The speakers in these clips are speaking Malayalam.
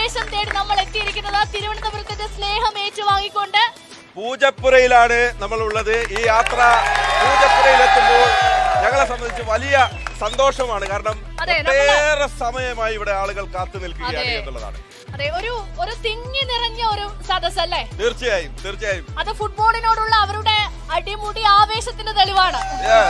ആവേശം തേടി നമ്മൾ എത്തിയിരിക്കുന്നത് തിരുവനന്തപുരത്തിന്റെ സ്നേഹം ഏറ്റുവാങ്ങിക്കൊണ്ട് പൂജപ്പുരയിലാണ് നമ്മൾ ഉള്ളത് ഈ യാത്ര പൂജപ്പുരയിൽ എത്തുമ്പോൾ ഞങ്ങളെ സംബന്ധിച്ച് വലിയ സന്തോഷമാണ് കാരണം അതെ, നമ്മള് ഒട്ടേറെ സമയമായി ഇവിടെ ആളുകൾ കാത്തു നിൽക്കുകയാണ് അതെ. എന്നുള്ളതാണ് അതെ ഒരു ഒരു തിങ്ങി നിറഞ്ഞ ഒരു സദസ്സല്ലേ തീർച്ചയായും തീർച്ചയായും അത് ഫുട്ബോളിനോടുള്ള അവരുടെ അടിമുടി ആവേശത്തിന്റെ തെളിവാണ് Yes.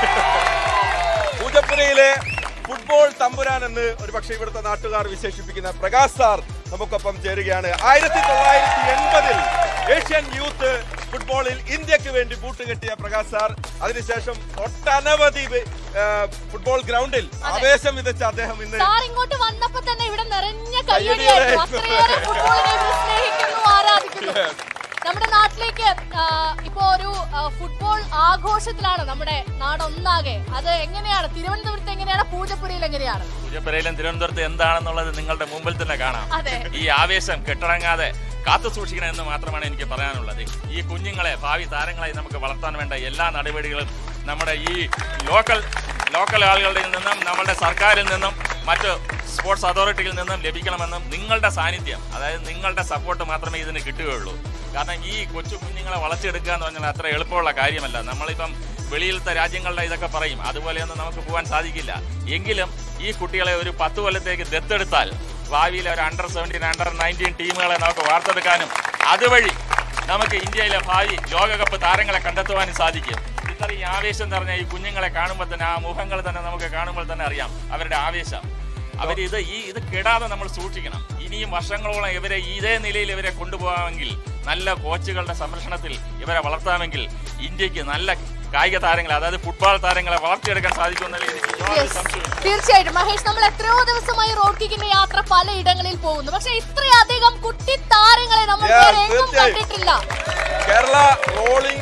പൂജപ്പുരയിലെ ഫുട്ബോൾ തമ്പുരാൻ എന്ന് ഒരുപക്ഷെ ഇവിടുത്തെ നാട്ടുകാർ വിശേഷിപ്പിക്കുന്ന പ്രകാശ് സാർ നമുക്കൊപ്പം ചേരുകയാണ് ആയിരത്തി തൊള്ളായിരത്തി എൺപതിൽ ഏഷ്യൻ യൂത്ത് ഫുട്ബോളിൽ ഇന്ത്യക്ക് വേണ്ടി ബൂട്ടുകെട്ടിയ പ്രകാശ് സാർ അതിനുശേഷം ഒട്ടനവധി ആ, ഫുട്ബോൾ ഗ്രൗണ്ടിൽ ആവേശം വിതച്ച അദ്ദേഹം ഇന്ന് സാർ ഇങ്ങോട്ട് വന്നപ്പോ തന്നെ ഇവിടെ നിറഞ്ഞ കയ്യടിയായിരുന്നു അത്രയേറെ ഫുട്ബോളിനെ ഇവർ സ്നേഹിക്കുന്നു ആരാധിക്കുന്നു നമ്മുടെ നാട്ടിലേക്ക് ആ, ഇപ്പോ ഒരു ആ, ഫുട്ബോൾ ആഘോഷത്തിലാണ് നമ്മുടെ നാട് ഒന്നാകെ അത് എങ്ങനെയാണ് തിരുവനന്തപുരത്ത് എങ്ങനെയാണ് പൂജപ്പുരയിൽ എങ്ങനെയാണ് പൂജപ്പുരയിലും തിരുവനന്തപുരത്ത് എന്താണെന്നുള്ളത് നിങ്ങളുടെ മുമ്പിൽ തന്നെ കാണാം അതെ ഈ ആവേശം കെട്ടടങ്ങാതെ കാത്തു സൂക്ഷിക്കണം എന്ന് മാത്രമാണ് എനിക്ക് പറയാനുള്ളത് ഈ കുഞ്ഞുങ്ങളെ ഭാവി താരങ്ങളായി നമുക്ക് വളർത്താൻ വേണ്ട എല്ലാ നടപടികളും നമ്മുടെ ഈ ലോക്കൽ ലോക്കൽ ആളുകളുടെ നിന്നും നമ്മുടെ സർക്കാരിൽ നിന്നും മറ്റ് സ്പോർട്സ് അതോറിറ്റിയിൽ നിന്നും ലഭിക്കണമെന്നും നിങ്ങളുടെ സാന്നിധ്യം അതായത് നിങ്ങളുടെ സപ്പോർട്ട് മാത്രമേ ഇതിന് കിട്ടുകയുള്ളൂ കാരണം ഈ കൊച്ചു കുഞ്ഞുങ്ങളെ വളർത്തിയെടുക്കുക എന്ന് പറഞ്ഞാൽ അത്ര എളുപ്പമുള്ള കാര്യമല്ല നമ്മളിപ്പം വെളിയിലത്തെ രാജ്യങ്ങളുടെ ഇതൊക്കെ പറയും അതുപോലെയൊന്നും നമുക്ക് പോകാൻ സാധിക്കില്ല എങ്കിലും ഈ കുട്ടികളെ ഒരു പത്ത് കൊല്ലത്തേക്ക് ദത്തെടുത്താൽ ഭാവിയിൽ ഒരു അണ്ടർ സെവൻറ്റീൻ അണ്ടർ നയൻറ്റീൻ ടീമുകളെ നമുക്ക് വാർത്തെടുക്കാനും അതുവഴി നമുക്ക് ഇന്ത്യയിലെ ഭാവി ലോകകപ്പ് താരങ്ങളെ കണ്ടെത്തുവാനും സാധിക്കും ഇത്രയും ആവേശം നിറഞ്ഞ ഈ കുഞ്ഞുങ്ങളെ കാണുമ്പോൾ തന്നെ ആ മുഖങ്ങൾ തന്നെ നമുക്ക് കാണുമ്പോൾ തന്നെ അറിയാം അവരുടെ ആവേശം അവർ ഇത് ഈ ഇത് കെടാതെ നമ്മൾ സൂക്ഷിക്കണം ഇനിയും വർഷങ്ങളോളം ഇവരെ ഇതേ നിലയിൽ ഇവരെ കൊണ്ടുപോകാമെങ്കിൽ നല്ല കോച്ചുകളുടെ സംരക്ഷണത്തിൽ ഇവരെ വളർത്താമെങ്കിൽ ഇന്ത്യക്ക് നല്ല കായിക താരങ്ങളെ അതായത് ഫുട്ബോൾ താരങ്ങളെ വളർത്തിയെടുക്കാൻ സാധിക്കുമെന്നതിൽ എനിക്ക് യാതൊരു Yes. സംശയവും തീർച്ചയായിട്ടും മഹേഷ് നമ്മൾ എത്രയോ ദിവസമായി റോഡ് കിക്കിന്റെ യാത്ര പലയിടങ്ങളിൽ പോകുന്നു പക്ഷെ ഇത്രയധികം കുട്ടി താരങ്ങളെ നമ്മൾ Yes, വേറെ എങ്ങും തീർച്ചയായും. കണ്ടിട്ടില്ല Kerala rolling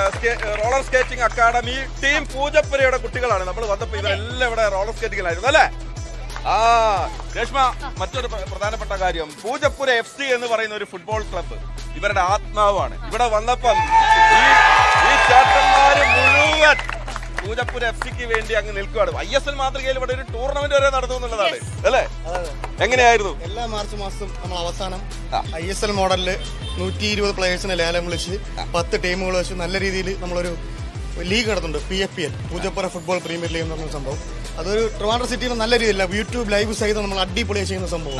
roller skating academy team പൂജപ്പുരയുടെ കുട്ടികളാണ് നമ്മൾ വന്നപ്പോ ഇവരെല്ലാം ഇവിടെ റോളർ സ്കേറ്റിംഗിലായിരുന്നു അല്ലേ ആ രേഷ്മ മറ്റൊരു പ്ര- പ്രധാനപ്പെട്ട കാര്യം പൂജപ്പുര എഫ് സി എന്ന് പറയുന്ന ഒരു ഫുട്ബോൾ ക്ലബ്ബ് ഇവരുടെ ആത്മാവാണ് ഇവിടെ വന്നപ്പം ഈ ഈ ചേട്ടന്മാര് മുഴുവൻ പൂജപ്പുര എഫ് സിക്ക് വേണ്ടി അങ്ങ് നിൽക്കുകയാണ് ഐ എസ് എൽ മാതൃകയിൽ ഇവിടെ ഒരു ടൂർണമെന്റ് വരെ നടന്നു എന്നുള്ളതാണ് അല്ലേ എങ്ങനെയായിരുന്നു എല്ലാ മാർച്ച് മാസം നമ്മൾ അവസാനം ആ. ഐ എസ് എൽ മോഡലിൽ നൂറ്റി ഇരുപത് പ്ലേയേഴ്സിനെ ലേലം വിളിച്ച് പത്ത് ടീമുകൾ വെച്ച് നല്ല രീതിയിൽ നമ്മളൊരു ലീഗ് നടത്തുന്നുണ്ട് P F P L Poojappura football premier league എന്ന് പറഞ്ഞ സംഭവം അതൊരു ട്രിവാൻഡ്രം സിറ്റിയിൽ നല്ല രീതിയില്ല യൂട്യൂബ് ലൈവ് സഹിതം നമ്മൾ അടിപൊളിയായി ചെയ്യുന്ന സംഭവം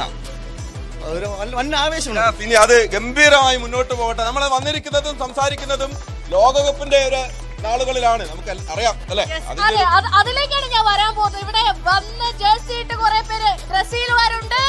അതൊരു വല്ല- വൻ ആവേശമുണ്ട് ആ, ഇനി അത് ഗംഭീരമായി മുന്നോട്ട് പോകട്ടെ നമ്മൾ വന്നിരിക്കുന്നതും സംസാരിക്കുന്നതും ലോകകപ്പിന്റെ ഒരു നാളുകളിലാണ് നമുക്ക് എൽ- അറിയാം അല്ലെ അതിന്റെ അതെ അത് അതിലേക്കാണ് ഞാൻ വരാൻ പോകുന്നത് ഇവിടെ വന്ന് ജേഴ്സി ഇട്ട് കുറെ പേര് ബ്രസീലുകാരുണ്ട്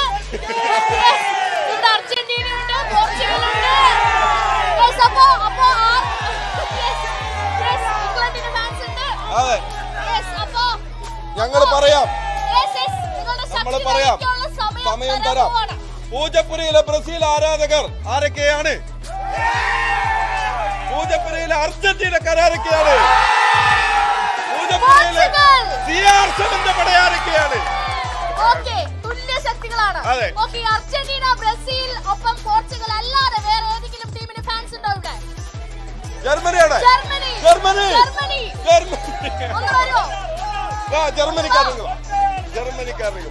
ഇവിടെ അർജന്റീനയുണ്ട് പോർച്ചുഗലുണ്ട് Yes, അപ്പോ അപ്പോ ആ- Yes, yes, ഇംഗ്ലണ്ടിന്റെ fans ഉണ്ട് അതെ Yes, അപ്പോ ഞങ്ങൾ പറയാം Yes, yes, നിങ്ങളുടെ നമ്മൾ ശക്തി പറയാം തെളിയിക്കാനുള്ള സമയം സമയം തരാൻ തരാം പോവാണ്. പൂജപ്പുരയിലെ ബ്രസീൽ ആരാധകർ ആരൊക്കെയാണ് പൂജപ്പുരയിലെ അർജന്റീനക്കാർ ആരൊക്കെയാണ് പൂജപ്പുരയിലെ പോർച്ചുഗൽ. സി ആർ സെവന്റെ പട ആരൊക്കെയാണ് Okay, തുല്യ ശക്തികളാണ് അതെ. Okay, അർജന്റീന ബ്രസീൽ ഒപ്പം പോർച്ചുഗൽ അല്ലാതെ വേറെ ഏതെങ്കിലും ടീമിന് ഫാൻസ് ഉണ്ടോ ഇവിടെ ജർമ്മനിയാണ് ജർമ്മനി ജർമ്മനി ജർമ്മനി ജർമ്മനി ഒന്ന് വരുമോ ആ ജർമ്മനിക്കാരനുകൾ ജർമ്മനിക്കാരനുകൾ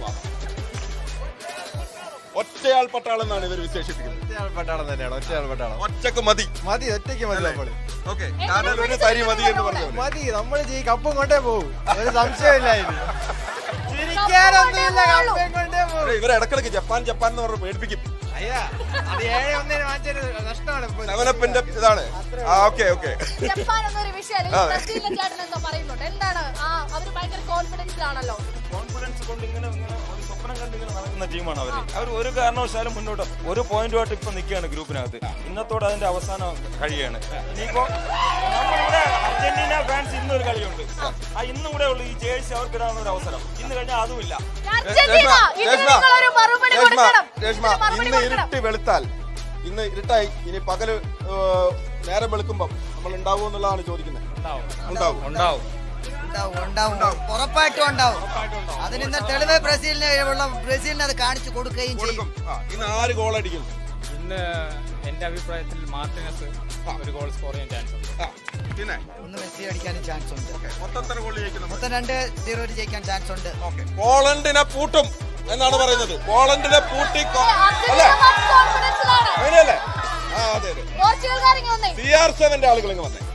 ഒറ്റയാൾ പട്ടാളം എന്നാണ് ഇവർ വിശേഷിപ്പിക്കുന്നത് ഒറ്റയാൾ പട്ടാളം തന്നെയാണ് ഒറ്റയാൾ പട്ടാളം ഒറ്റക്ക് മതി മതി ഒറ്റയ്ക്ക് മതി നമ്മള് ഓക്കെ കാരണം ഒരു തരി മതി എന്ന് പറഞ്ഞു മതി നമ്മൾ ഈ കപ്പും കൊണ്ടേ പോകും ഒരു സംശയമില്ല ഇനി ചിരിക്കാനൊന്നുമില്ല കപ്പും കൊണ്ടേ പോകും ഇവരെ ഇടക്കിടക്ക് ജപ്പാൻ ജപ്പാൻ എന്ന് പറഞ്ഞ് പേടിപ്പിക്കും അയ്യാ അത് ഏഴ് ഒന്നിന് വാങ്ങിച്ചൊരു നഷ്ടമാണ് ഇപ്പൊ. സെവനപ്പിന്റെ ഇതാണ് ആ ഓക്കെ ഓക്കെ ജപ്പാൻ എന്നൊരു വിഷയമല്ല ഈ അതെ. ബ്രസീലിലെ ചേട്ടൻ എന്തോ പറയുന്നുണ്ട് എന്താണ് ആ അവര് ഭയങ്കര കോൺഫിഡൻസിലാണല്ലോ കോൺഫിഡൻസ് കൊണ്ട് ഇങ്ങനെ ഇങ്ങനെ ഒരു സ്വപ്നം കണ്ട് ഇങ്ങനെ നടക്കുന്ന ടീമാണ് അവർ അവർ ഒരു കാരണവശാലും മുന്നോട്ട് ഒരു പോയിന്റുമായിട്ട് ഇപ്പൊ നിൽക്കുകയാണ് ഗ്രൂപ്പിനകത്ത് ഇന്നത്തോടെ അതിന്റെ അവസാനം കഴിയാണ് ഇനിയിപ്പോ നമ്മളിവിടെ അർജന്റീന ഫാൻസ് ഇന്നൊരു കളിയുണ്ട് ആ ഇന്നും കൂടെ ഉള്ളു ഈ ജേഴ്സി അവർക്ക് ഇടാവുന്ന ഒരു അവസരം ഇന്ന് കഴിഞ്ഞാൽ അതുമില്ല അർജന്റീന ഇതിന് നിങ്ങളൊരു മറുപടി കൊടുക്കണം രേഷ്മ ഇതിന് മറുപടി ഇന്ന് കൊടുക്കണം ഇരുട്ട് വെളുത്താൽ ഇന്ന് ഇരുട്ടായി ഇനി പകല് ഏഹ്, നേരം വെളുക്കുമ്പം നമ്മൾ ഉണ്ടാവും എന്നുള്ളതാണ് ചോദിക്കുന്നത് ഉണ്ടാവും ഉണ്ടാവും ഉണ്ടാവും ഉണ്ടാവും ഉറപ്പായിട്ടും ഉണ്ടാവും അതിന് ഇന്ന് തെളിവ് ബ്രസീലിന് ഉള്ള ബ്രസീലിന് അത് കാണിച്ചു കൊടുക്കുകയും ചെയ്യും കൊടുക്കും ആ, ഇന്ന് ആര് ഗോൾ അടിക്കും ഇന്ന് എന്റെ അഭിപ്രായത്തിൽ മാർട്ടിനസ് ഒരു ഗോൾ സ്കോർ ചെയ്യാൻ ചാൻസ് ഉണ്ട് ആ, പിന്നെ ഇന്ന് മെസ്സി അടിക്കാനും ചാൻസ് ഉണ്ട് മൊത്തം എത്ര ഗോൾ ജയിക്കും നമ്മൾ മൊത്തം രണ്ട് സീറോ ജയിക്കാൻ ചാൻസ് ഉണ്ട് ഓക്കെ പോളണ്ടിനെ പൂട്ടും എന്നാണ് പറയുന്നത് പോളണ്ടിനെ പൂട്ടി കൊ- അർജന്റീന അല്ലേ വൻ കോൺഫിഡൻസിലാണ് അങ്ങനെയല്ലേ ആ അതെ അതെ പോർച്ചുഗൽക്കാരിങ്ങി വന്നേ സി ആർ സെവന്റെ ആളുകൾ ഇങ്ങ് വന്നേ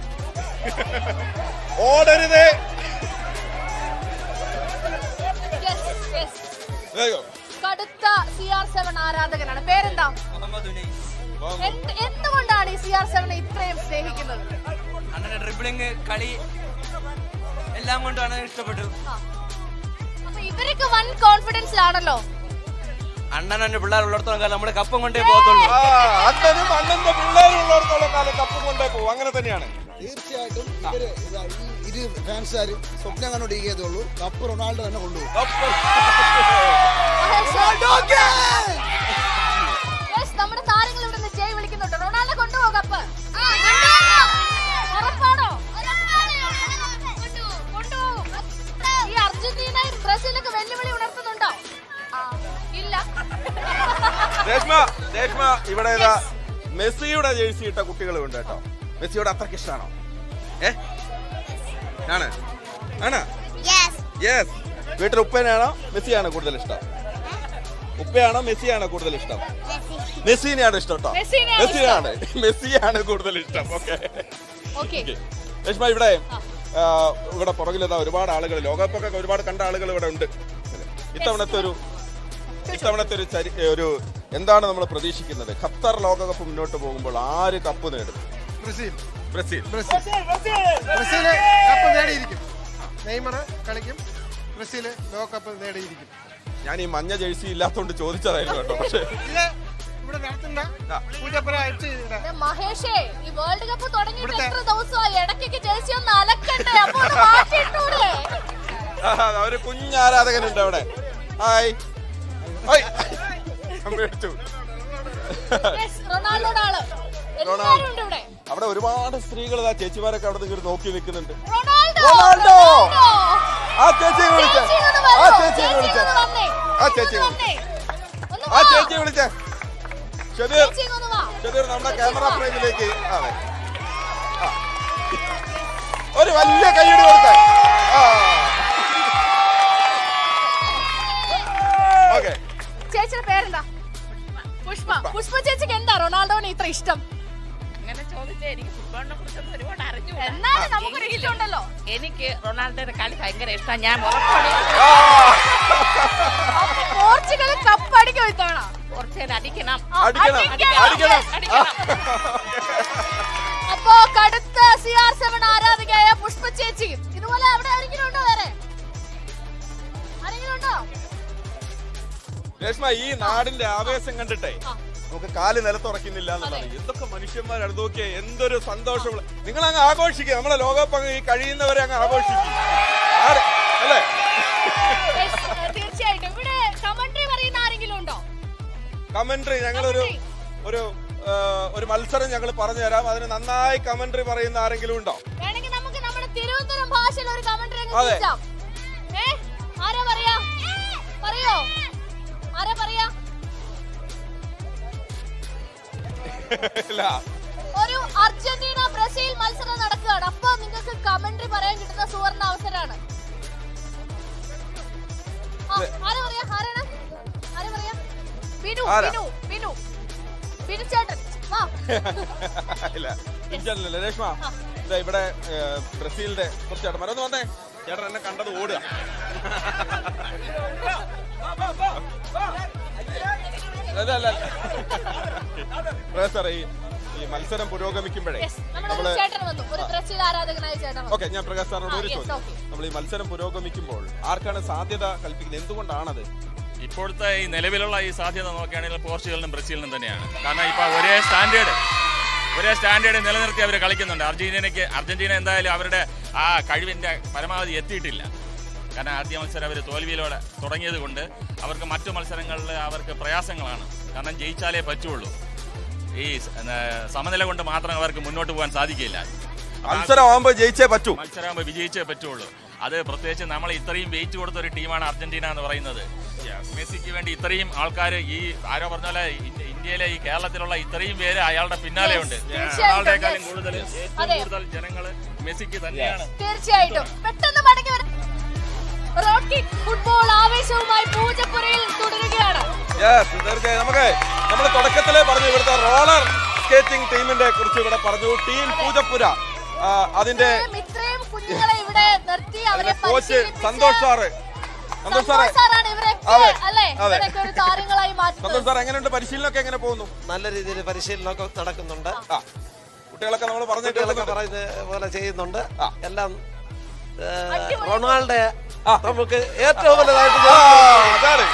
ഓടരുതേ Yes, yes. വേഗം കടുത്ത സി ആർ സെവൻ ആരാധകനാണ് പേരെന്താ എന്ത്- എന്തുകൊണ്ടാണ് ഈ സി ആർ സെവനെ ഇത്രയും സ്നേഹിക്കുന്നത് അണ്ണന്റെ ഡ്രിബിളിങ് കളി എല്ലാം കൊണ്ടാണ് ഇഷ്ടപ്പെട്ടു ആ. അപ്പൊ ഇവരൊക്കെ വൻ കോൺഫിഡൻസിലാണല്ലോ അണ്ണൻ എന്റെ പിള്ളേർ ഉള്ളിടത്തോളം കാലം നമ്മള് കപ്പം കൊണ്ടേ പോകത്തുള്ളൂ ആ അണ്ണനും അണ്ണന്റെ പിള്ളേരും ഉള്ളിടത്തോളം കാലം കപ്പ് കൊണ്ടേ പോകും അങ്ങനെ തന്നെയാണ് തീർച്ചയായിട്ടും ഇവര് ഇതാ ഈ ഇരു ഫാൻസുകാരും സ്വപ്നം കണ്ടോണ്ടിരിക്കതേ ഉള്ളൂ കപ്പ് റൊണാൾഡോ തന്നെ കൊണ്ടുപോകും കപ്പ് Yes, നമ്മുടെ താരങ്ങൾ ഇവിടെ നിന്ന് ജയ് വിളിക്കുന്നുണ്ട് റൊണാൾഡോ കൊണ്ടുപോകും കപ്പ് ഉറപ്പാണോ കൊണ്ടുപോകും ഈ അർജന്റീനയും ബ്രസീലൊക്കെ വെല്ലുവിളി ഉണർത്തുന്നുണ്ടോ ഇല്ല രേഷ്മ രേഷ്മ ഇവിടെ ഇതാ മെസ്സിയുടെ ജേഴ്സി ഇട്ട കുട്ടികളുണ്ട് കേട്ടോ മെസ്സിയോട് അത്രയ്ക്ക് ഇഷ്ടമാണോ ഏ ആണ് ആണ് യെസ് വീട്ടിൽ ഉപ്പേനാണോ മെസ്സിയാണോ കൂടുതൽ ഇഷ്ടം ഉപ്പയാണോ മെസ്സിയാണോ കൂടുതൽ ഇഷ്ടം മെസ്സിനെയാണ് ഇഷ്ടം കേട്ടോ മെസ്സിനെയാണ് മെസ്സിയാണ് മെസ്സിയാണ് കൂടുതൽ ഇഷ്ടം ഓക്കെ ഓക്കെ രേഷ്മ ഇവിടെ ആ, ഇവിടെ പുറകിലെത്താ ഒരുപാട് ആളുകൾ ലോകകപ്പൊക്കെ ഒരുപാട് കണ്ട ആളുകൾ ഇവിടെ ഉണ്ട് ഇത്തവണത്തെ ഒരു ഇത്തവണത്തെ ഒരു ചരി ഒരു എന്താണ് നമ്മൾ പ്രതീക്ഷിക്കുന്നത് ഖത്തർ ലോകകപ്പ് മുന്നോട്ട് പോകുമ്പോൾ ആര് കപ്പ് നേടും Brazil Brazil Brazil Brazil cup നേടിയിരിക്കും നെയ്മർ കളിക്കും ബ്രസീല് ലോകകപ്പ് നേടിയിരിക്കും ഞാൻ ഈ മഞ്ഞ ജേഴ്സി ഇല്ലാത്തോണ്ട് ചോദിച്ചതായിരുന്നു കേട്ടോ പക്ഷേ ഇത് ഇവിടെ നടത്തുന്ന ആ. പൂജപ്പുര എഫ് ദേ മഹേഷേ ഈ വേൾഡ് കപ്പ് തുടങ്ങിയിട്ട് ഇവിടുത്തെ- എത്ര ദിവസമായി ഇടയ്ക്കൊക്കെ ജേഴ്സി ഒന്ന് അലക്കണ്ടേ അപ്പൊ ഒന്ന് മാറ്റിയിട്ടൂടെ ആ, ഒരു കുഞ്ഞാരാധകനുണ്ട് അവിടെ ഹായ് ഹായ് ഞാൻ പേടിച്ചു Yes, റൊണാൾഡോയുടെ ആള് എല്ലാരും ഉണ്ട് ഇവിടെ അവിടെ ഒരുപാട് സ്ത്രീകൾ ആ ചേച്ചിമാരൊക്കെ അവിടെ നിന്ന് നോക്കി നിൽക്കുന്നുണ്ട് റൊണാൾഡോ റൊണാൾഡോ! റൊണാൾഡോ! ആ ചേച്ചിയെ വിളിച്ചേ ചേച്ചി ഇങ്ങോട്ട് ആ വരൂ. ചേച്ചിയെ ചേച്ചി വിളിച്ചേ ഇങ്ങോട്ട് വന്നേ. ആ ഇങ്ങോട്ട് ചേച്ചിയെ വന്നേ. ഒന്ന് ആ വാ. ചേച്ചിയെ വിളിച്ചേ ഷബീർ ചേച്ചി ഇങ്ങോട്ട് വാ. ഷബീർ നമ്മുടെ ചേച്ചി ക്യാമറ വാ. ഫ്രെയിമിലേക്ക് അതെ ആ. ഒരു വലിയ കൈയടി കൊടുത്തേ ആ ഓക്കെ ചേച്ചിയുടെ പേരെന്താ പുഷ്പ പുഷ്പ ചേച്ചിക്ക് എന്താ റൊണാൾഡോനെ ഇത്ര ഇഷ്ടം അങ്ങനെ ചോദിച്ചാൽ എനിക്ക് ഫുട്ബോളിനെ കുറിച്ചൊന്നും ഒരുപാട് അറിഞ്ഞു എന്നാലും നമുക്കൊരു ഇഷ്ടമുണ്ടല്ലോ എനിക്ക് റൊണാൾഡോയുടെ കളി ഭയങ്കര ഇഷ്ടമാണ് ഞാൻ ഉറപ്പാണ് അപ്പൊ പോർച്ചുഗൽ കപ്പ് അടിക്കും ഇത്തവണ കുറച്ചേരം അടിക്കണം ആ, അടിക്കണം അടിക്കണം. അടിക്കണം അടിക്കണം അപ്പോ കടുത്ത സി ആർ സെവൻ ആരാധികയായ പുഷ്പ ചേച്ചി ഇതുപോലെ അവിടെ ആരെങ്കിലും ഉണ്ടോ വേറെ ആരെങ്കിലും ഉണ്ടോ രേഷ്മ ഈ നാടിന്റെ ആവേശം കണ്ടിട്ടേ ആ. നമുക്ക് കാല് നിലത്തുറക്കുന്നില്ല എന്നുള്ളതാണ് എന്തൊക്കെ മനുഷ്യന്മാരാണ് നോക്കിയേ എന്തൊരു സന്തോഷമുള്ള നിങ്ങൾ അങ്ങ് ആഘോഷിക്കുക നമ്മളെ ലോകകപ്പ് അങ്ങ് ഈ കഴിയുന്നവരെ അങ്ങ് ആഘോഷിക്കും ആര്- അല്ലേ Yes, ഏഹ്, തീർച്ചയായിട്ടും ഇവിടെ കമന്ററി പറയുന്ന ആരെങ്കിലും ഉണ്ടോ കമന്ററി ഞങ്ങളൊരു ഒരു ആ, ഒരു മത്സരം ഞങ്ങൾ പറഞ്ഞു തരാം അതിന് നന്നായി കമന്ററി പറയുന്ന ആരെങ്കിലും ഉണ്ടോ വേണമെങ്കിൽ നമുക്ക് നമ്മുടെ തിരുവനന്തപുരം ഭാഷയിൽ ഒരു കമന്ററി അങ്ങ് അതെ. കേൾക്കാം ഏ ആരാ പറയാ പറയോ ആരാ പറയാ ഇല്ല ഒരു അർജന്റീന ബ്രസീൽ മത്സരം നടക്കുകയാണ് അപ്പൊ നിങ്ങൾക്ക് കമന്ററി പറയാൻ കിട്ടുന്ന സുവർണ അവസരമാണ് ആ, ആരാ പറയാ ആരാണ് ആരാ പറയാ ബിനു ആരാ? ബിനു ബിനു ബിനു ചേട്ടൻ വാ ഇല്ല ഇല്ല രേഷ്മ ഇതാ ഇവിടെ ഏ, ബ്രസീലിന്റെ കുറച്ച് ചേട്ടന്മാർ ഒന്ന് വന്നേ ചേട്ടൻ എന്നെ കണ്ടത് ഓടുക അല്ല അല്ല പ്രൊഫസർ ഈ ഈ മത്സരം പുരോഗമിക്കുമ്പോഴേ Yes, നമ്മുടെ നമ്മള് ഒരു ചേട്ടൻ വന്നു ഒരു ബ്രസീൽ ആരാധകനായ ചേട്ടൻ വന്നു ഓക്കെ ഞാൻ പ്രകാശ് സാറിനോട് ഒരു ആ, yes, ചോദ്യം okay. നമ്മൾ ഈ മത്സരം പുരോഗമിക്കുമ്പോൾ ആർക്കാണ് സാധ്യത കൽപ്പിക്കുന്നത് എന്തുകൊണ്ടാണത് ഇപ്പോഴത്തെ ഈ നിലവിലുള്ള ഈ സാധ്യത നോക്കുകയാണെങ്കിൽ പോർച്ചുഗലിനും ബ്രസീലിനും തന്നെയാണ് കാരണം ഇപ്പൊ ഒരേ സ്റ്റാൻഡേർഡ് ഒരേ സ്റ്റാൻഡേർഡ് നിലനിർത്തി അവർ കളിക്കുന്നുണ്ട് അർജന്റീനയ്ക്ക് അർജന്റീന എന്തായാലും അവരുടെ ആ കഴിവിന്റെ പരമാവധി എത്തിയിട്ടില്ല കാരണം ആദ്യ മത്സരം അവർ തോൽവിയിലൂടെ തുടങ്ങിയത് കൊണ്ട് അവർക്ക് മറ്റു മത്സരങ്ങളിൽ അവർക്ക് പ്രയാസങ്ങളാണ് കാരണം ജയിച്ചാലേ പറ്റുള്ളൂ ഈ സ- ഏ, സമനില കൊണ്ട് മാത്രം അവർക്ക് മുന്നോട്ട് പോകാൻ സാധിക്കില്ല മത്സരം ആവുമ്പോൾ ജയിച്ചേ പറ്റൂ മത്സരമാകുമ്പോൾ വിജയിച്ചേ പറ്റുള്ളൂ അത് പ്രത്യേകിച്ച് നമ്മൾ ഇത്രയും വെയിറ്റ് കൊടുത്ത ഒരു ടീമാണ് അർജന്റീന എന്ന് പറയുന്നത് മെസ്സിക്ക് വേണ്ടി ഇത്രയും ആൾക്കാർ ഈ ആരോ പറഞ്ഞ പോലെ ഇന്ത്യ- ഇന്ത്യയിലെ ഈ കേരളത്തിലുള്ള ഇത്രയും പേര് അയാളുടെ പിന്നാലെ ഉണ്ട് Yes, തീർച്ചയായിട്ടും, റൊണാൾഡോയെക്കാളും yes. കൂടുതൽ ഏറ്റവും അതെ. കൂടുതൽ ജനങ്ങൾ മെസ്സിക്ക് തന്നെയാണ് തീർച്ചയായിട്ടും പെട്ടെന്ന് മടങ്ങി വരാം റോക്കി ഫുട്ബോൾ ആവേശവുമായി പൂജപ്പുരയിൽ തുടരുകയാണ് യെസ് തീർച്ചയായും നമുക്ക് നമ്മൾ തുടക്കത്തിലേ പറഞ്ഞു ഇവിടുത്തെ റോളർ സ്കേറ്റിംഗ് ടീമിന്റെ കുറിച്ച് ഇവിടെ പറഞ്ഞു ടീം പൂജപ്പുര ആ, അതിന്റെ ഇത്രയും- ഇത്രയും കുഞ്ഞുങ്ങളെ ഇവിടെ നിർത്തി അവരെ അതിന്റെ കോച്ച് പരിശീലിപ്പിച്ച് സന്തോഷ് സാറ് സന്തോഷ് സാറേ സന്തോഷ് സാറാണ് ഇവരൊക്കെ അതെ, അല്ലേ അതെ. ഇവരൊക്കെ ഒരു താരങ്ങളായി മാറ്റുന്നത് സന്തോഷ് സാർ എങ്ങനെയുണ്ട് പരിശീലനമൊക്കെ എങ്ങനെ പോകുന്നു നല്ല രീതിയിൽ പരിശീലനമൊക്കെ നടക്കുന്നുണ്ട് ആ കുട്ടികളൊക്കെ നമ്മൾ പറഞ്ഞു കുട്ടികളൊക്കെ പറയുന്ന പോലെ ചെയ്യുന്നുണ്ട് എല്ലാം ഏ, റൊണാൾഡോ നമുക്ക് ഏറ്റവും വലുതായിട്ട് അതാണ്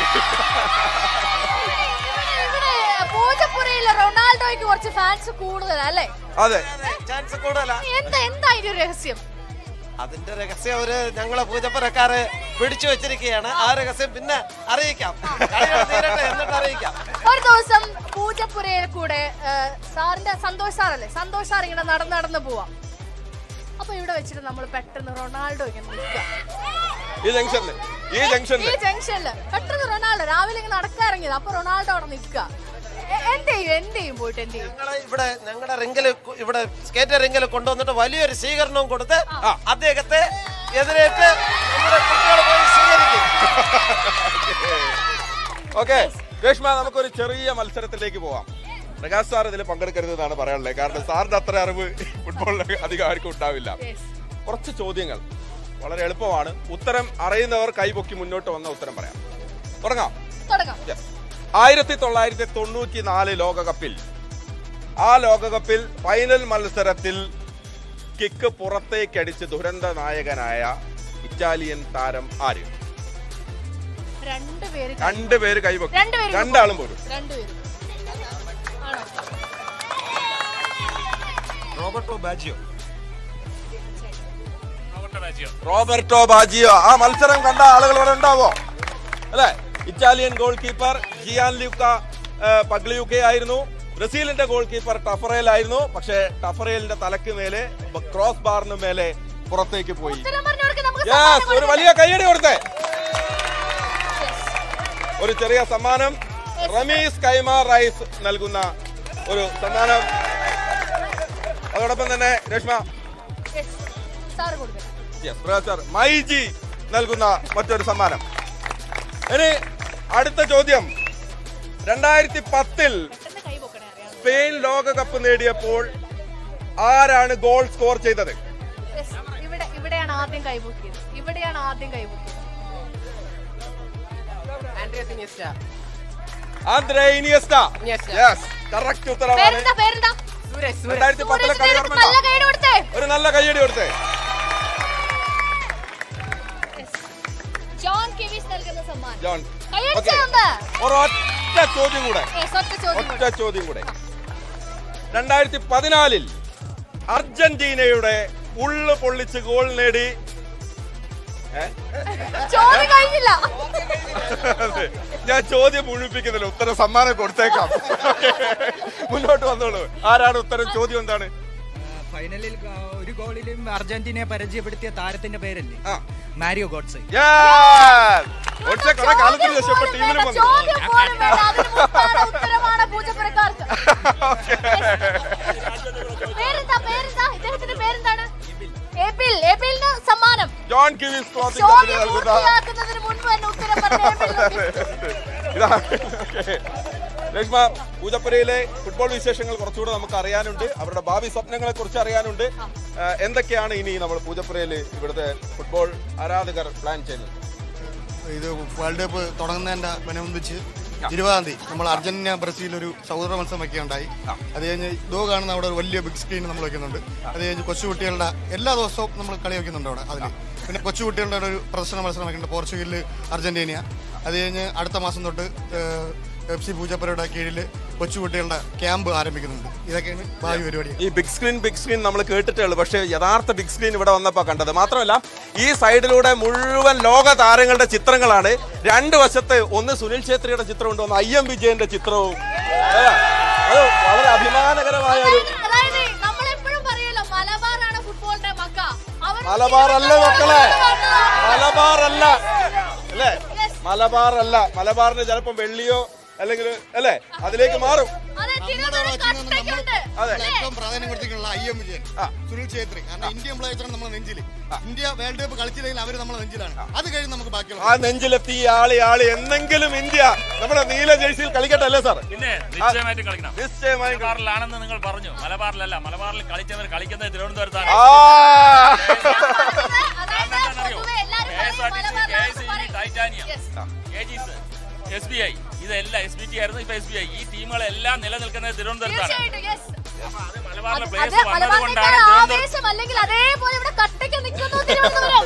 ഇവിടെ പൂജപ്പുരയിൽ റൊണാൾഡോയ്ക്ക് കുറച്ച് ഫാൻസ് കൂടുതൽ അല്ലേ അതെ ചാൻസ് കൂടുതലാ എന്താ എന്താ അതിന്റെ ഒരു രഹസ്യം അതിന്റെ രഹസ്യം അവര് ഞങ്ങളെ പൂജപ്പുരക്കാരെ പിടിച്ചു വെച്ചിരിക്കുകയാണ് ആ രഹസ്യം പിന്നെ അറിയിക്കാം കളികൾ തീരട്ടെ എന്നിട്ട് അറിയിക്കാം ഒരു ദിവസം പൂജപ്പുരയിൽ കൂടെ ആ, സാറിന്റെ സന്തോഷ് സാറല്ലേ സന്തോഷ് സാർ ഇങ്ങനെ നടന്ന് നടന്ന് പോവാം അപ്പൊ ഇവിടെ വെച്ചിട്ട് നമ്മൾ പെട്ടെന്ന് റൊണാൾഡോ ഇങ്ങനെ നിൽക്കുക ഈ ജംഗ്ഷനിൽ ഈ ഈ ജംഗ്ഷനിൽ ജംഗ്ഷനില് പെട്ടെന്ന് റൊണാൾഡോ രാവിലെ ഇങ്ങനെ നടക്കാൻ ഇറങ്ങിയത് അപ്പൊ റൊണാൾഡോ അവിടെ നിൽക്കുക എ- എന്ത് ചെയ്യും എന്ത് ചെയ്യും പോയിട്ട് എന്ത് ചെയ്യും ഞങ്ങളെ ഇവിടെ ഞങ്ങളുടെ റിംഗില് കു- ഇവിടെ സ്കേറ്റ് റിംഗിൽ കൊണ്ടുവന്നിട്ട് വലിയൊരു സ്വീകരണവും കൊടുത്ത് അദ്ദേഹത്തെ എതിരേറ്റ് നമ്മുടെ കുട്ടികൾ പോയി സ്വീകരിക്കും ഓക്കെ രേഷ്മ നമുക്കൊരു ചെറിയ മത്സരത്തിലേക്ക് പോവാം പ്രകാശ് സാർ ഇതിൽ പങ്കെടുക്കരുതെന്നാണ് പറയാനുള്ളത് കാരണം സാറിന്റെ അത്ര അറിവ് ഫുട്ബോളിൽ അധികം ആർക്കും ഉണ്ടാവില്ല കുറച്ച് ചോദ്യങ്ങൾ വളരെ എളുപ്പമാണ് ഉത്തരം അറിയുന്നവർ കൈപൊക്കി മുന്നോട്ട് വന്ന ഉത്തരം പറയാം തുടങ്ങാം തുടങ്ങാം Yes. ആയിരത്തി തൊള്ളായിരത്തി തൊണ്ണൂറ്റി നാല് ലോകകപ്പിൽ ആ ലോകകപ്പിൽ ഫൈനൽ മത്സരത്തിൽ കിക്ക് പുറത്തേക്കടിച്ച് ദുരന്ത നായകനായ ഇറ്റാലിയൻ താരം ആര് രണ്ടുപേര് കൈ- രണ്ടുപേര് കൈപൊക്കി രണ്ടുപേരും രണ്ടാളും പോരും രണ്ടുപേരും ആണോ റോബർട്ടോ ബാജിയോ റോബർട്ടോ ബാജിയോ ആ മത്സരം കണ്ട ആളുകൾ ഇവിടെ ഉണ്ടാവോ അല്ലെ Italian goal keeper Gian Luca Pagliuca ആയിരുന്നു ബ്രസീലിന്റെ ഗോൾ കീപ്പർ ടഫറേൽ ആയിരുന്നു പക്ഷേ ടഫറേലിന്റെ തലക്ക് മേലെ ബ- ക്രോസ് ബാറിന് മേലെ പുറത്തേക്ക് പോയി ഉത്തരം പറഞ്ഞവർക്ക് നമുക്ക് യെസ് ഒരു വലിയ കയ്യടി കൊടുത്തേ ഒരു ചെറിയ സമ്മാനം റമീസ് കൈമ റൈസ് നൽകുന്ന ഒരു സമ്മാനം അതോടൊപ്പം തന്നെ രേഷ്മ സാറ് കൊടുക്കണം യെസ് പ്രൊഫസർ മൈജി നൽകുന്ന മറ്റൊരു സമ്മാനം ഇനി അടുത്ത ചോദ്യം രണ്ടായിരത്തി പത്തിൽ സ്പെയിൻ ലോകകപ്പ് നേടിയപ്പോൾ ആരാണ് ഗോൾ സ്കോർ ചെയ്തത് Yes, ഇവിടെ ഇവിടെയാണ് ആദ്യം കൈപൊക്കിയത് ഇവിടെയാണ് ആദ്യം കൈപൊക്കിയത് ആന്ദ്രേ ഇനിയസ്റ്റ യെസ് കറക്റ്റ് ഉത്തരവാണ് പേരെന്താ പേരെന്താ രണ്ടായിരത്തി പത്തിലെ കളി സൂരജ് ഓർമ്മയുണ്ടോ? നല്ല കൈയ്യടി കൊടുത്തേ ഒരു നല്ല കയ്യടി കൊടുത്തേ ജോൺ കെവിസ് നൽകുന്ന സമ്മാനം ജോൺ കൈയടിച്ചുണ്ട് ഒരൊറ്റ ചോദ്യം കൂടെ Yes, ഒറ്റ ചോദ്യം ഒറ്റ കൂടെ. ചോദ്യം കൂടെ രണ്ടായിരത്തി പതിനാലിൽ അർജന്റീനയുടെ ഉള്ളു പൊള്ളിച്ച് ഗോൾ നേടി ഏ? ചോദ്യം കഴിഞ്ഞില്ല അതെ. ഞാൻ ചോദ്യം മുഴുപ്പിക്കുന്നില്ല ഉത്തരം സമ്മാനം കൊടുത്തേക്കാം മുന്നോട്ട് വന്നോളൂ ആരാണ് ഉത്തരം ചോദ്യം എന്താണ് ഫൈനലിൽ ആ, ഒരു ഗോളിലും അർജന്റീനയെ പരിചയപ്പെടുത്തിയ താരത്തിന്റെ പേരല്ലേ മാരിയോ ഗോഡ്സെ Yes! ഒറ്റ കുറെ കാലത്തിന് ശേഷം ഇപ്പൊ ടീമിലും വന്നു ചോദ്യം പോലും വേണ്ട അതിന് മുമ്പാണ് ഉത്തരമാണ് പൂജപ്പുരക്കാർക്ക് പേരെന്താ പേരെന്താ ഇദ്ദേഹത്തിന്റെ പേരെന്താണ് ഏപ്പിൽ ഏപ്പിലിന് സമ്മാനം ജോൺ കിവിസ് ക്ലോത്തിംഗ് ചോദ്യം കമ്പനി നൽകുന്ന പൂർത്തിയാക്കുന്നതിന് മുൻപ് തന്നെ ഉത്തരം പറഞ്ഞ ഏപ്പിലിന് ഇതാണ് okay. രേഷ്മ പൂജപ്പുരയിലെ ഫുട്ബോൾ വിശേഷങ്ങൾ കുറച്ചുകൂടെ നമുക്ക് അറിയാനുണ്ട് അവരുടെ ഭാവി സ്വപ്നങ്ങളെ കുറിച്ച് അറിയാനുണ്ട് ആ, എന്തൊക്കെയാണ് ഇനി നമ്മൾ പൂജപ്പുരയിൽ ഇവിടുത്തെ ഫുട്ബോൾ ആരാധകർ പ്ലാൻ ചെയ്യുന്നത് ഇത് വേൾഡ് കപ്പ് തുടങ്ങുന്നതിന്റെ അനുബന്ധിച്ച് ഇരുപതാം തീയതി നമ്മൾ അർജന്റീന ബ്രസീൽ ഒരു സൗഹൃദ മത്സരം വയ്ക്കുകയുണ്ടായി അത് കഴിഞ്ഞ് ഇതോ കാണുന്ന അവിടെ ഒരു വലിയ ബിഗ് സ്ക്രീൻ നമ്മൾ വെക്കുന്നുണ്ട് അത് കഴിഞ്ഞ് കൊച്ചുകുട്ടികളുടെ എല്ലാ ദിവസവും നമ്മൾ കളി വെക്കുന്നുണ്ട് അവിടെ അതിൽ പിന്നെ കൊച്ചുകുട്ടികളുടെ ഒരു പ്രദർശന മത്സരം വെക്കുന്നുണ്ട് പോർച്ചുഗലിൽ അർജന്റീന അത് കഴിഞ്ഞ് അടുത്ത മാസം തൊട്ട് എഫ് സി പൂജപ്പുരയുടെ കീഴിൽ കൊച്ചുകുട്ടികളുടെ ക്യാമ്പ് ആരംഭിക്കുന്നുണ്ട് ഇതൊക്കെയാണ് ഭാവി പരിപാടി ഈ ബിഗ് സ്ക്രീൻ ബിഗ് സ്ക്രീൻ നമ്മൾ കേട്ടിട്ടേ ഉള്ളൂ പക്ഷേ യഥാർത്ഥ ബിഗ് സ്ക്രീൻ ഇവിടെ വന്നപ്പോൾ കണ്ടത് മാത്രമല്ല ഈ സൈഡിലൂടെ മുഴുവൻ ലോക താരങ്ങളുടെ ചിത്രങ്ങളാണ് രണ്ട് വശത്ത് ഒന്ന് സുനിൽ ഛേത്രിയുടെ ചിത്രമുണ്ട് ഒന്ന് ഐ എം വിജയന്റെ ചിത്രവും ഏ, അത് വളരെ അഭിമാനകരമായ ഒരു അതായത് നമ്മളെപ്പോഴും പറയുമല്ലോ മലബാറാണ് ഫുട്ബോളിന്റെ മക്ക അവർ മലബാർ അല്ല മക്കളെ മലബാർ അല്ല അല്ലേ മലബാർ അല്ല മലബാറിന് ചിലപ്പോ വെള്ളിയോ അല്ലെങ്കിൽ അല്ലേ അതിലേക്ക് മാറും നമ്മുടെ അവിടെ വെച്ച് നിന്ന് നമ്മൾ അതെ. നമ്മൾ ഏറ്റവും പ്രാധാന്യം കൊടുത്തിട്ടുള്ള ഐ എം വിജയൻ സുനിൽ ഛേത്രി കാരണം ഇന്ത്യൻ പ്ലേയേഴ്സാണ് നമ്മുടെ നെഞ്ചിൽ ഇന്ത്യ വേൾഡ് കപ്പ് കളിച്ചില്ലെങ്കിൽ അവർ നമ്മുടെ നെഞ്ചിലാണ് അത് കഴിഞ്ഞ് നമുക്ക് ബാക്കിയുള്ള ആ നെഞ്ചിലെത്തി ഈ ആളി ആളി എന്നെങ്കിലും ഇന്ത്യ നമ്മുടെ നീല ജേഴ്സിയിൽ കളിക്കട്ടെ അല്ലേ സാർ പിന്നെ നിശ്ചയമായിട്ടും കളിക്കണം നിശ്ചയമായും മലബാറിലാണെന്ന് നിങ്ങൾ പറഞ്ഞു മലബാറിലല്ല മലബാറിൽ കളിച്ചവർ കളിക്കുന്നത് തിരുവനന്തപുരത്താണ് ആ ടൈറ്റാനിയം എസ് ബി ഐ ഇതെല്ലാം എസ് ബി ടി ആയിരുന്നു ഇപ്പൊ എസ് ബി ഐ ഈ ടീമുകളെല്ലാം നിലനിൽക്കുന്നത് തിരുവനന്തപുരത്താണ് തീർച്ചയായിട്ടും yes. മലബാറിലെ അത് പ്ലേയേഴ്സ് വന്നത് മലബാറിനേക്കാൾ കൊണ്ടാണ് തിരുവനന്തപുരം ആവേശം അല്ലെങ്കിൽ അതേപോലെ ഇവിടെ കട്ടയ്ക്ക് നിൽക്കുന്നു തിരുവനന്തപുരം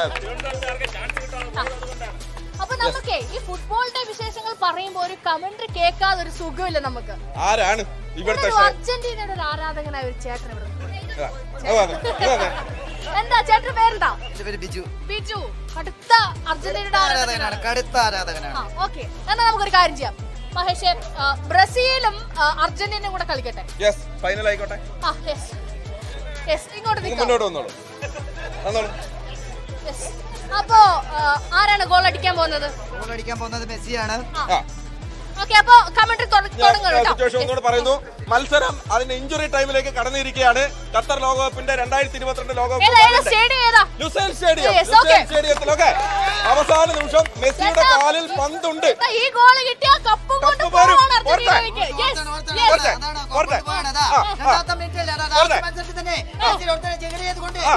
അപ്പൊ നമുക്കേ ഈ ഫുട്ബോളിന്റെ വിശേഷങ്ങൾ പറയുമ്പോ ഒരു കമന്ററി കേൾക്കാതെ ഒരു സുഖമില്ല നമുക്ക് ആരാണ് ഇവിടുത്തെ ഒരു ഷെ- അർജന്റീനയുടെ ഒരു ആരാധകനായ ഒരു ചേട്ടൻ ഇവിടെ നിൽക്കുന്നു. ആ, അത് വന്ന്, ഇത് വന്ന്. എന്താ ചേട്ടന്റെ പേരെന്താ എന്റെ പേര് ബിജു ബിജു കടുത്ത അർജന്റീനയുടെ ആരാധകനാണ് ആരാധകനാണ് കടുത്ത ആരാധകനാണ് ആ ഓക്കെ എന്നാ നമുക്കൊരു കാര്യം ചെയ്യാം മഹേഷ് ആ, ബ്രസീലും ആ, അർജന്റീനയും കൂടെ കളിക്കട്ടെ യെസ് ഫൈനൽ ആയിക്കോട്ടെ ആ യെസ് യെസ് ഇങ്ങോട്ട് നിങ്ങൾ നിൽക്കാം മുന്നോട്ട് വന്നോളൂ വന്നോളൂ യെസ് അപ്പോ ആ, ആരാണ് ഗോൾ അടിക്കാൻ പോകുന്നത് ഗോൾ അടിക്കാൻ പോകുന്നത് മെസ്സിയാണ് ആ ഓക്കെ അപ്പോ കമന്ററി തുടങ്ങും സിറ്റുവേഷൻ ഒന്നുകൂടെ പറയുന്നു മത്സരം അതിന്റെ ഇഞ്ചുറി ടൈമിലേക്ക് കടന്നിരിക്കുകയാണ് ഖത്തർ ലോകകപ്പിന്റെ രണ്ടായിരത്തി ഇരുപത്തിരണ്ട് ഏതാ ഏതാ ലോകകപ്പ് സ്റ്റേഡിയം ഏതാ Lusail stadium Yes, Lusail okay. സ്റ്റേഡിയത്തിലൊക്കെ അവസാന നിമിഷം മെസ്സിയുടെ ചേട്ടാ, കാലിൽ പന്തുണ്ട് ഇതാ ഈ ഗോൾ കിട്ടിയ കപ്പും കൊണ്ട് കപ്പ് വരും. പോവാണ് പോരട്ടെ. അർജന്റീനയ്ക്ക് യെസ് പോരട്ടെ. യെസ് പോരട്ടെ. അതാ, ആ, ആ. രണ്ടാമത്തെ മിനിറ്റിൽ അതാ, പോരട്ടെ. ലാസ്റ്റ് മത്സരത്തിൽ തന്നെ മെസ്സി ഒരുത്തനെ ചെകിരി ചെയ്തുകൊണ്ട് ആ.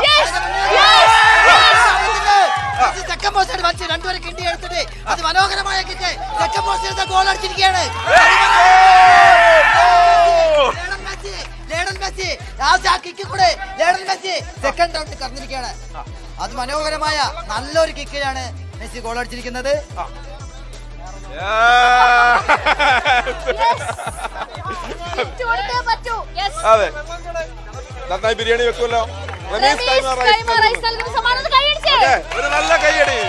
മെസ്സി സെക്കൻഡ് പോസ്റ്റാണ് വലിച്ച് രണ്ടുപേരെ കിണ്ടി എടുത്തിട്ട് അത് മനോഹരമായ കിറ്റ് സെക്കൻഡ് പോസ്റ്റിൽ ഗോൾ അടിച്ചിരിക്കുകയാണ് Lionel Messi Lionel Messi last ആ കിക്ക് കൂടെ ലേണൽ മെസ്സി സെക്കൻഡ് റൗണ്ടിൽ കടന്നിരിക്കുകയാണ് അത് മനോഹരമായ നല്ലൊരു കിക്കിലാണ് മെസ്സി ഗോൾ അടിച്ചിരിക്കുന്നത് ലിഫ്റ്റ് കൊടുത്തേ പറ്റൂ യെസ് അതെ നന്നായി ബിരിയാണി വെക്കുമല്ലോ റമീസ് കൈമ റൈസ് കൈമ റൈസ് നൽകുന്ന സമ്മാനം കൈയടിച്ചേ ഓക്കേ, ഒരു നല്ല കൈയടി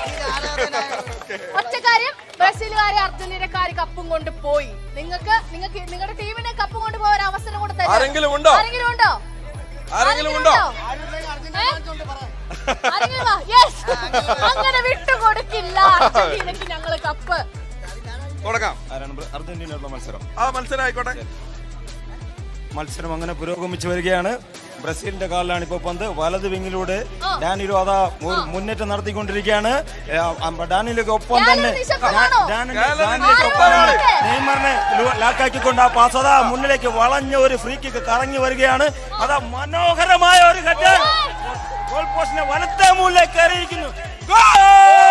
ഒറ്റ കാര്യം ബ്രസീലുകാരെ അർജന്റീനക്കാര് കപ്പും കൊണ്ട് പോയി നിങ്ങൾക്ക് നിങ്ങൾക്ക് നിങ്ങളുടെ ടീമിനെ കപ്പും കൊണ്ട് പോയ ഒരു അവസരം കൂടെ തരാം. ആരെങ്കിലും ഉണ്ടോ? ആരെങ്കിലും ഉണ്ടോ ആരെങ്കിലും ഉണ്ടോ ഏ? ആരെങ്കിലും വാ. Yes. അങ്ങനെ വിട്ടുകൊടുക്കില്ല അർജന്റീനക്ക് ഞങ്ങള് കപ്പ് തുടങ്ങാം ആരാണ് ബ്ര- അർജന്റീനയുള്ള മത്സരം ആ മത്സരം ആയിക്കോട്ടെ മത്സരം അങ്ങനെ പുരോഗമിച്ചു വരികയാണ് ബ്രസീലിന്റെ കാലിലാണ് ഇപ്പോൾ പന്ത് വലത് വിങ്ങിലൂടെ ആ. ഡാനിലോ അതാ ഒരു മുന്നേറ്റം നടത്തിക്കൊണ്ടിരിക്കുകയാണ് ഏ, ആ, ഡാനിലേക്ക് ഒപ്പം ഡാനിലോ തന്നെ നിശബ്ദമാണോ? ഡാനിലോ- ഡാനിലോ ഡാനിലേക്ക് ഒപ്പം തന്നെ നിശബ്ദമാണ്. നെയ്മറിനെ ലു- ലാക്കാക്കിക്കൊണ്ട് ആ പാസ് അതാ മുന്നിലേക്ക് വളഞ്ഞ ഒരു ഫ്രീ കിക്ക് കറങ്ങി വരികയാണ് അതാ മനോഹരമായ ഒരു ഹെഡ് ഗോൾ പോസ്റ്റിനെ വലത്തെ മൂലയിലേക്ക് കയറിയിരിക്കുന്നു ഗോൾ!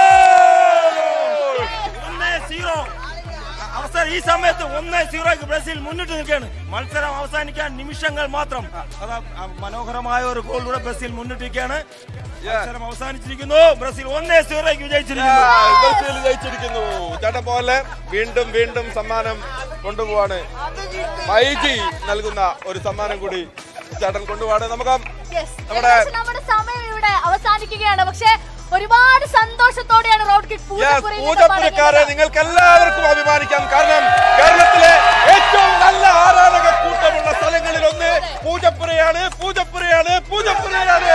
ഒന്നേ സീറോ അവസരം ഈ സമയത്ത് ഒന്നേ സീറോയ്ക്ക് ബ്രസീൽ മുന്നിട്ട് നിൽക്കുകയാണ് മത്സരം അവസാനിക്കാൻ നിമിഷങ്ങൾ മാത്രം അതാ ആ മനോഹരമായ ഒരു ഗോളിലൂടെ ബ്രസീൽ മുന്നിട്ടിരിക്കുകയാണ് മത്സരം അവസാനിച്ചിരിക്കുന്നു ബ്രസീൽ ഒന്നേ സീറോയ്ക്ക് വിജയിച്ചിരിക്കുന്നു ബ്രസീൽ ജയിച്ചിരിക്കുന്നു ചേട്ടൻ പോലെ വീണ്ടും വീണ്ടും സമ്മാനം കൊണ്ടുപോവാണ് മൈജി നൽകുന്ന ഒരു സമ്മാനം കൂടി ചേട്ടൻ കൊണ്ടുപോവാണ് നമുക്ക് Yes. നമ്മുടെ- ഏകദേശം നമ്മുടെ സമയം ഇവിടെ അവസാനിക്കുകയാണ് പക്ഷേ ഒരുപാട് സന്തോഷത്തോടെയാണ് റോഡ് കിക്ക് പൂജപ്പുരയിൽ നിന്ന് പൂജപ്പുരക്കാരെ മടങ്ങുന്നത്. നിങ്ങൾക്ക് എല്ലാവർക്കും അഭിമാനിക്കാം കാരണം കേരളത്തിലെ ഏറ്റവും നല്ല ആരാധക കൂട്ടമുള്ള സ്ഥലങ്ങളിൽ ഒന്ന് പൂജപ്പുരയാണ് പൂജപ്പുരയാണ് പൂജപ്പുരയാണ്